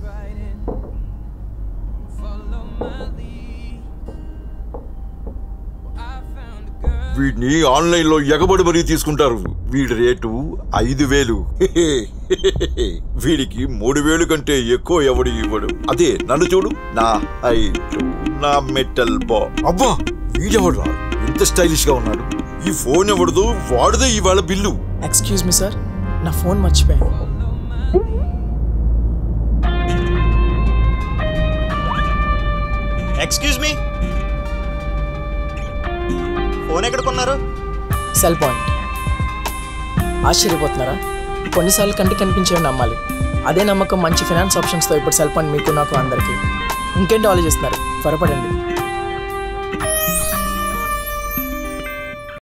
వీడిని ఆన్లైన్ లో ఎగబడి మరీ తీసుకుంటారు వీడి రేటు ఐదు వేలు వీడికి మూడు వేలు కంటే ఎక్కువ ఎవడు ఇవ్వడు అదే నన్ను చూడు నా హైట్ నా మెటల్ బా అబ్బా వీడెవడు ఇంత స్టైలిష్ గా ఉన్నాడు ఈ ఫోన్ ఎవడదు వాడిదే ఇవాళ బిల్లు ఎక్స్క్యూజ్ మీ సార్ నా ఫోన్ మర్చిపోయాను ఎక్స్క్యూజ్ మీ ఫోన్ ఎక్కడ కొన్నారు సెల్ పాయింట్ ఆశ్చర్యపోతున్నారా కొన్నిసార్లు కంటికి కనిపించేవి నమ్మాలి అదే నమ్మకం మంచి ఫైనాన్స్ ఆప్షన్స్తో ఇప్పుడు సెల్ పాయింట్ మీకు నాకు అందరికీ ఇంకేంటి ఆలోచిస్తున్నారు త్వరపడండి